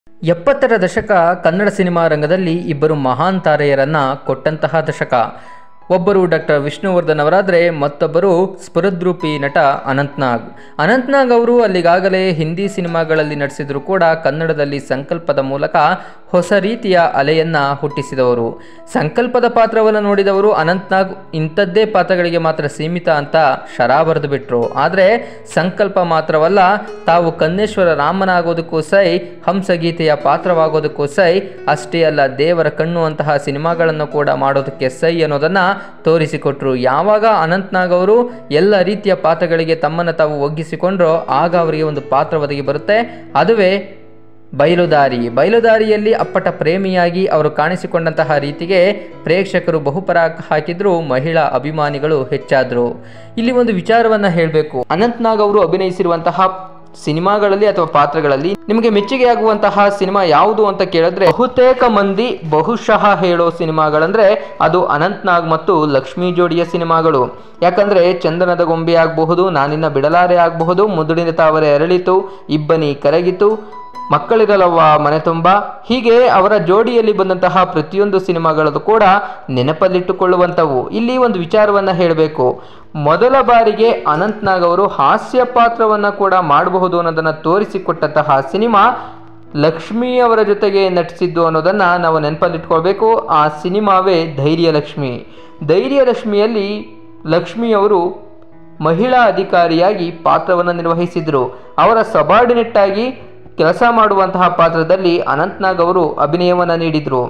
ಎಪ್ಪತ್ತರ ದಶಕ ಕನ್ನಡ ಸಿನಿಮಾ ರಂಗದಲ್ಲಿ ಇಬ್ಬರು ಮಹಾನ್ ತಾರೆಯರನ್ನ ಕೊಟ್ಟಂತಹ ದಶಕ ಒಬ್ಬರು ಡಾಕ್ಟರ್ ವಿಷ್ಣುವರ್ಧನ್ ಅವರಾದರೆ ಮತ್ತೊಬ್ಬರು ಸ್ಫುರದ್ರೂಪಿ ನಟ ಅನಂತ್ನಾಗ್ ಅನಂತ್ನಾಗ್ ಅವರು ಅಲ್ಲಿಗಾಗಲೇ ಹಿಂದಿ ಸಿನಿಮಾಗಳಲ್ಲಿ ನಟಿಸಿದ್ರು ಕೂಡ ಕನ್ನಡದಲ್ಲಿ ಸಂಕಲ್ಪದ ಮೂಲಕ ಹೊಸ ರೀತಿಯ ಅಲೆಯನ್ನ ಹುಟ್ಟಿಸಿದವರು ಸಂಕಲ್ಪದ ಪಾತ್ರವನ್ನು ನೋಡಿದವರು ಅನಂತ್ನಾಗ್ ಇಂಥದ್ದೇ ಪಾತ್ರಗಳಿಗೆ ಮಾತ್ರ ಸೀಮಿತ ಅಂತ ಶರಾ ಬರೆದು ಬಿಟ್ರು ಆದರೆ ಸಂಕಲ್ಪ ಮಾತ್ರವಲ್ಲ ತಾವು ಕನ್ನೇಶ್ವರ ರಾಮನಾಗೋದಕ್ಕೂ ಸೈ ಹಂಸಗೀತೆಯ ಪಾತ್ರವಾಗೋದಕ್ಕೂ ಸೈ ಅಷ್ಟೇ ಅಲ್ಲ ದೇವರ ಕಣ್ಣು ಅಂತಹ ಸಿನಿಮಾಗಳನ್ನು ಕೂಡ ಮಾಡೋದಕ್ಕೆ ಸೈ ಅನ್ನೋದನ್ನ ತೋರಿಸಿಕೊಟ್ರು ಯಾವಾಗ ಅನಂತ್ನಾಗ್ ಅವರು ಎಲ್ಲ ರೀತಿಯ ಪಾತ್ರಗಳಿಗೆ ತಮ್ಮನ್ನು ತಾವು ಒಗ್ಗಿಸಿಕೊಂಡ್ರೋ ಆಗ ಅವರಿಗೆ ಒಂದು ಪಾತ್ರ ಒದಗಿ ಬರುತ್ತೆ ಅದುವೇ ಬಯಲುದಾರಿ ಬಯಲುದಾರಿಯಲ್ಲಿ ಅಪ್ಪಟ ಪ್ರೇಮಿಯಾಗಿ ಅವರು ಕಾಣಿಸಿಕೊಂಡಂತಹ ರೀತಿಗೆ ಪ್ರೇಕ್ಷಕರು ಬಹುಪರ ಹಾಕಿದ್ರು ಮಹಿಳಾ ಅಭಿಮಾನಿಗಳು ಹೆಚ್ಚಾದ್ರು ಇಲ್ಲಿ ಒಂದು ವಿಚಾರವನ್ನ ಹೇಳಬೇಕು ಅನಂತ್ನಾಗ್ ಅವರು ಅಭಿನಯಿಸಿರುವಂತಹ ಸಿನಿಮಾಗಳಲ್ಲಿ ಅಥವಾ ಪಾತ್ರಗಳಲ್ಲಿ ನಿಮಗೆ ಮೆಚ್ಚುಗೆಯಾಗುವಂತಹ ಸಿನಿಮಾ ಯಾವುದು ಅಂತ ಕೇಳಿದ್ರೆ ಬಹುತೇಕ ಮಂದಿ ಬಹುಶಃ ಹೇಳೋ ಸಿನಿಮಾಗಳಂದ್ರೆ ಅದು ಅನಂತ್ನಾಗ್ ಮತ್ತು ಲಕ್ಷ್ಮೀ ಜೋಡಿಯ ಸಿನಿಮಾಗಳು ಯಾಕಂದ್ರೆ ಚಂದನದ ಗೊಂಬೆ ಆಗಬಹುದು ನಾನಿನ್ನ ಬಿಡಲಾರೆ ಆಗಬಹುದು ಮುದುಡಿನ ತಾವರೆ ಅರಳಿತು ಇಬ್ಬನಿ ಕರಗಿತು ಮಕ್ಕಳಿರಲವ್ವ ಮನೆ ತುಂಬ ಹೀಗೆ ಅವರ ಜೋಡಿಯಲ್ಲಿ ಬಂದಂತಹ ಪ್ರತಿಯೊಂದು ಸಿನಿಮಾಗಳದ್ದು ಕೂಡ ನೆನಪಲ್ಲಿಟ್ಟುಕೊಳ್ಳುವಂಥವು ಇಲ್ಲಿ ಒಂದು ವಿಚಾರವನ್ನು ಹೇಳಬೇಕು ಮೊದಲ ಬಾರಿಗೆ ಅನಂತ್ನಾಗ್ ಅವರು ಹಾಸ್ಯ ಪಾತ್ರವನ್ನು ಕೂಡ ಮಾಡಬಹುದು ಅನ್ನೋದನ್ನು ತೋರಿಸಿಕೊಟ್ಟಂತಹ ಸಿನಿಮಾ ಲಕ್ಷ್ಮಿ ಅವರ ಜೊತೆಗೆ ನಟಿಸಿದ್ದು ಅನ್ನೋದನ್ನು ನಾವು ನೆನಪಲ್ಲಿಟ್ಕೊಳ್ಬೇಕು ಆ ಸಿನಿಮಾವೇ ಧೈರ್ಯ ಲಕ್ಷ್ಮಿ ಧೈರ್ಯ ಲಕ್ಷ್ಮಿಯಲ್ಲಿ ಲಕ್ಷ್ಮಿ ಅವರು ಮಹಿಳಾ ಅಧಿಕಾರಿಯಾಗಿ ಪಾತ್ರವನ್ನು ನಿರ್ವಹಿಸಿದರು ಅವರ ಸಬಾರ್ಡಿನೇಟ್ ಆಗಿ ಕೆಲಸ ಮಾಡುವಂತಹ ಪಾತ್ರದಲ್ಲಿ ಅನಂತ್ನಾಗ್ ಅವರು ಅಭಿನಯವನ್ನು ನೀಡಿದರು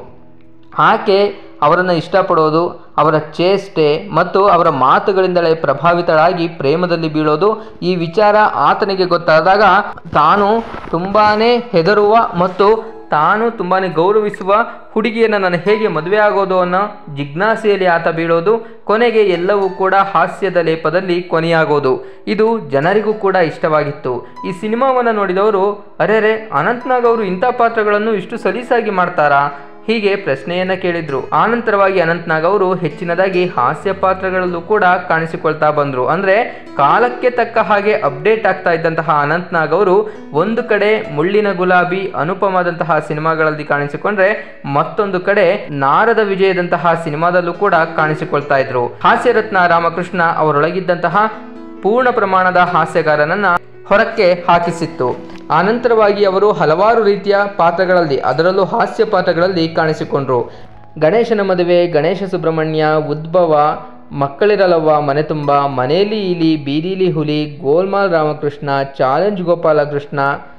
ಆಕೆ ಅವರನ್ನು ಇಷ್ಟಪಡೋದು ಅವರ ಚೇಷ್ಟೆ ಮತ್ತು ಅವರ ಮಾತುಗಳಿಂದಲೇ ಪ್ರಭಾವಿತಳಾಗಿ ಪ್ರೇಮದಲ್ಲಿ ಬೀಳೋದು ಈ ವಿಚಾರ ಆತನಿಗೆ ಗೊತ್ತಾದಾಗ ತಾನು ತುಂಬಾ ಹೆದರುವ ಮತ್ತು ತಾನು ತುಂಬಾ ಗೌರವಿಸುವ ಹುಡುಗಿಯನ್ನು ನಾನು ಹೇಗೆ ಮದುವೆ ಆಗೋದು ಅನ್ನೋ ಜಿಜ್ಞಾಸೆಯಲ್ಲಿ ಆತ ಬೀಳೋದು ಕೊನೆಗೆ ಎಲ್ಲವೂ ಕೂಡ ಹಾಸ್ಯದ ಲೇಪದಲ್ಲಿ ಕೊನೆಯಾಗೋದು ಇದು ಜನರಿಗೂ ಕೂಡ ಇಷ್ಟವಾಗಿತ್ತು ಈ ಸಿನಿಮಾವನ್ನು ನೋಡಿದವರು ಅರೆರೆ ಅನಂತ್ನಾಗ್ ಅವರು ಇಂಥ ಪಾತ್ರಗಳನ್ನು ಇಷ್ಟು ಸಲೀಸಾಗಿ ಮಾಡ್ತಾರಾ ಹೀಗೆ ಪ್ರಶ್ನೆಯನ್ನ ಕೇಳಿದ್ರು ಆನಂತರವಾಗಿ ಅನಂತ್ನಾಗ್ ಅವರು ಹೆಚ್ಚಿನದಾಗಿ ಹಾಸ್ಯ ಪಾತ್ರಗಳಲ್ಲೂ ಕೂಡ ಕಾಣಿಸಿಕೊಳ್ತಾ ಬಂದ್ರು ಅಂದ್ರೆ ಕಾಲಕ್ಕೆ ತಕ್ಕ ಹಾಗೆ ಅಪ್ಡೇಟ್ ಆಗ್ತಾ ಇದ್ದಂತಹ ಅನಂತ್ನಾಗ್ ಅವರು ಒಂದು ಕಡೆ ಮುಳ್ಳಿನ ಗುಲಾಬಿ ಅನುಪಮದಂತಹ ಸಿನಿಮಾಗಳಲ್ಲಿ ಕಾಣಿಸಿಕೊಂಡ್ರೆ ಮತ್ತೊಂದು ಕಡೆ ನಾರದ ವಿಜಯದಂತಹ ಸಿನಿಮಾದಲ್ಲೂ ಕೂಡ ಕಾಣಿಸಿಕೊಳ್ತಾ ಇದ್ರು ಹಾಸ್ಯರತ್ನ ರಾಮಕೃಷ್ಣ ಅವರೊಳಗಿದ್ದಂತಹ ಪೂರ್ಣ ಪ್ರಮಾಣದ ಹಾಸ್ಯಗಾರನನ್ನ ಹೊರಕ್ಕೆ ಹಾಕಿಸಿತ್ತು ಆನಂತರವಾಗಿ ಅವರು ಹಲವಾರು ರೀತಿಯ ಪಾತ್ರಗಳಲ್ಲಿ ಅದರಲ್ಲೂ ಹಾಸ್ಯ ಪಾತ್ರಗಳಲ್ಲಿ ಕಾಣಿಸಿಕೊಂಡ್ರು ಗಣೇಶನ ಮದುವೆ ಗಣೇಶ ಸುಬ್ರಹ್ಮಣ್ಯ ಉದ್ಭವ ಮಕ್ಕಳಿರಲವ್ವ ಮನೆ ತುಂಬ ಮನೇಲಿ ಇಲಿ ಬೀದಿಲಿ ಹುಲಿ ಗೋಲ್ಮಾಲ್ ರಾಮಕೃಷ್ಣ ಚಾಲೆಂಜ್ ಗೋಪಾಲಕೃಷ್ಣ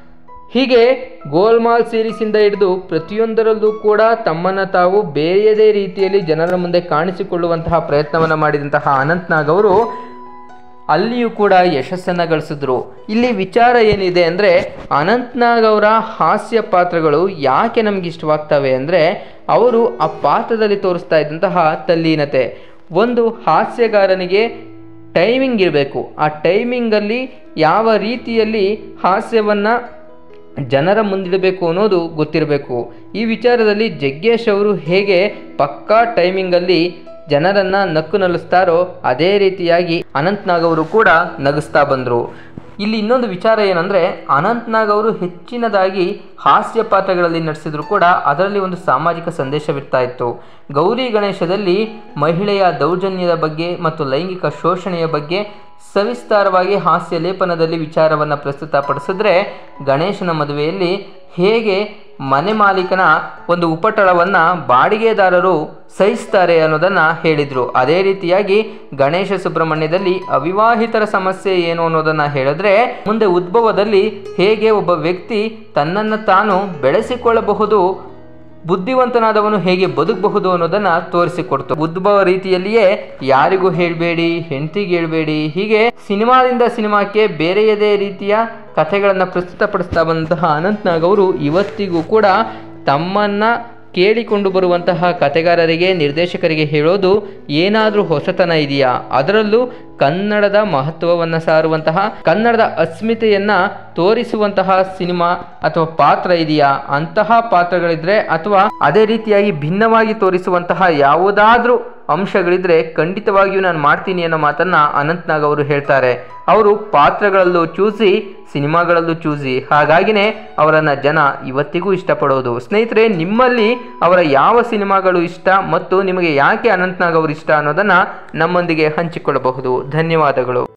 ಹೀಗೆ ಗೋಲ್ಮಾಲ್ ಸೀರೀಸಿಂದ ಹಿಡಿದು ಪ್ರತಿಯೊಂದರಲ್ಲೂ ಕೂಡ ತಮ್ಮನ್ನು ತಾವು ಬೇರೆಯದೇ ರೀತಿಯಲ್ಲಿ ಜನರ ಮುಂದೆ ಕಾಣಿಸಿಕೊಳ್ಳುವಂತಹ ಪ್ರಯತ್ನವನ್ನು ಮಾಡಿದಂತಹ ಅನಂತ್ನಾಗ್ ಅವರು ಅಲ್ಲಿಯೂ ಕೂಡ ಯಶಸ್ಸನ್ನು ಗಳಿಸಿದ್ರು ಇಲ್ಲಿ ವಿಚಾರ ಏನಿದೆ ಅಂದರೆ ಅನಂತ್ನಾಗ್ ಅವರ ಹಾಸ್ಯ ಪಾತ್ರಗಳು ಯಾಕೆ ನಮ್ಗೆ ಇಷ್ಟವಾಗ್ತವೆ ಅಂದರೆ ಅವರು ಆ ಪಾತ್ರದಲ್ಲಿ ತೋರಿಸ್ತಾ ಇದ್ದಂತಹ ತಲ್ಲೀನತೆ ಒಂದು ಹಾಸ್ಯಗಾರನಿಗೆ ಟೈಮಿಂಗ್ ಇರಬೇಕು ಆ ಟೈಮಿಂಗಲ್ಲಿ ಯಾವ ರೀತಿಯಲ್ಲಿ ಹಾಸ್ಯವನ್ನು ಜನರ ಮುಂದಿಡಬೇಕು ಅನ್ನೋದು ಗೊತ್ತಿರಬೇಕು ಈ ವಿಚಾರದಲ್ಲಿ ಜಗ್ಗೇಶ್ ಅವರು ಹೇಗೆ ಪಕ್ಕಾ ಟೈಮಿಂಗಲ್ಲಿ ಜನರನ್ನ ನಕ್ಕು ನಲಿಸ್ತಾರೋ ಅದೇ ರೀತಿಯಾಗಿ ಅನಂತ್ನಾಗ್ ಅವರು ಕೂಡ ನಗಿಸ್ತಾ ಬಂದರು ಇಲ್ಲಿ ಇನ್ನೊಂದು ವಿಚಾರ ಏನಂದರೆ ಅನಂತ್ನಾಗ್ ಅವರು ಹೆಚ್ಚಿನದಾಗಿ ಹಾಸ್ಯ ಪಾತ್ರಗಳಲ್ಲಿ ನಟಿಸಿದ್ರು ಕೂಡ ಅದರಲ್ಲಿ ಒಂದು ಸಾಮಾಜಿಕ ಸಂದೇಶವಿರ್ತಾ ಇತ್ತು ಗೌರಿ ಗಣೇಶದಲ್ಲಿ ಮಹಿಳೆಯ ದೌರ್ಜನ್ಯದ ಬಗ್ಗೆ ಮತ್ತು ಲೈಂಗಿಕ ಶೋಷಣೆಯ ಬಗ್ಗೆ ಸವಿಸ್ತಾರವಾಗಿ ಹಾಸ್ಯ ಲೇಪನದಲ್ಲಿ ವಿಚಾರವನ್ನು ಪ್ರಸ್ತುತಪಡಿಸಿದ್ರೆ ಗಣೇಶನ ಮದುವೆಯಲ್ಲಿ ಹೇಗೆ ಮನೆ ಮಾಲೀಕನ ಒಂದು ಉಪಟಳವನ್ನು ಬಾಡಿಗೆದಾರರು ಸಹಿಸ್ತಾರೆ ಅನ್ನೋದನ್ನು ಹೇಳಿದರು ಅದೇ ರೀತಿಯಾಗಿ ಗಣೇಶ ಸುಬ್ರಹ್ಮಣ್ಯದಲ್ಲಿ ಅವಿವಾಹಿತರ ಸಮಸ್ಯೆ ಏನು ಅನ್ನೋದನ್ನು ಹೇಳಿದ್ರೆ ಮುಂದೆ ಉದ್ಭವದಲ್ಲಿ ಹೇಗೆ ಒಬ್ಬ ವ್ಯಕ್ತಿ ತನ್ನನ್ನು ತಾನು ಬೆಳೆಸಿಕೊಳ್ಳಬಹುದು ಬುದ್ಧಿವಂತನಾದವನು ಹೇಗೆ ಬದುಕಬಹುದು ಅನ್ನೋದನ್ನ ತೋರಿಸಿಕೊಡ್ತು ಉದ್ಭವ ರೀತಿಯಲ್ಲಿಯೇ ಯಾರಿಗೂ ಹೇಳಬೇಡಿ ಹೆಂಡತಿಗೆ ಹೇಳ್ಬೇಡಿ ಹೀಗೆ ಸಿನಿಮಾದಿಂದ ಸಿನಿಮಾಕ್ಕೆ ಬೇರೆಯದೇ ರೀತಿಯ ಕಥೆಗಳನ್ನು ಪ್ರಸ್ತುತಪಡಿಸ್ತಾ ಬಂದಂತಹ ಅನಂತ್ನಾಗ್ ಅವರು ಇವತ್ತಿಗೂ ಕೂಡ ತಮ್ಮನ್ನ ಕೇಳಿಕೊಂಡು ಬರುವಂತಹ ಕತೆಗಾರರಿಗೆ ನಿರ್ದೇಶಕರಿಗೆ ಹೇಳೋದು ಏನಾದರೂ ಹೊಸತನ ಇದೆಯಾ ಅದರಲ್ಲೂ ಕನ್ನಡದ ಮಹತ್ವವನ್ನು ಸಾರುವಂತಹ ಕನ್ನಡದ ಅಸ್ಮಿತೆಯನ್ನು ತೋರಿಸುವಂತಹ ಸಿನಿಮಾ ಅಥವಾ ಪಾತ್ರ ಇದೆಯಾ ಅಂತಹ ಪಾತ್ರಗಳಿದ್ರೆ ಅಥವಾ ಅದೇ ರೀತಿಯಾಗಿ ಭಿನ್ನವಾಗಿ ತೋರಿಸುವಂತಹ ಯಾವುದಾದ್ರೂ ಅಂಶಗಳಿದ್ರೆ ಖಂಡಿತವಾಗಿಯೂ ನಾನು ಮಾಡ್ತೀನಿ ಅನ್ನೋ ಮಾತನ್ನ ಅನಂತ್ನಾಗ್ ಅವರು ಹೇಳ್ತಾರೆ ಅವರು ಪಾತ್ರಗಳಲ್ಲೂ ಚೂಸಿ ಸಿನಿಮಾಗಳಲ್ಲೂ ಚೂಸಿ ಹಾಗಾಗಿನೇ ಅವರನ್ನು ಜನ ಇವತ್ತಿಗೂ ಇಷ್ಟಪಡೋದು ಸ್ನೇಹಿತರೆ ನಿಮ್ಮಲ್ಲಿ ಅವರ ಯಾವ ಸಿನಿಮಾಗಳು ಇಷ್ಟ ಮತ್ತು ನಿಮಗೆ ಯಾಕೆ ಅನಂತ್ನಾಗ್ ಅವರು ಇಷ್ಟ ಅನ್ನೋದನ್ನು ನಮ್ಮೊಂದಿಗೆ ಹಂಚಿಕೊಳ್ಳಬಹುದು ಧನ್ಯವಾದಗಳು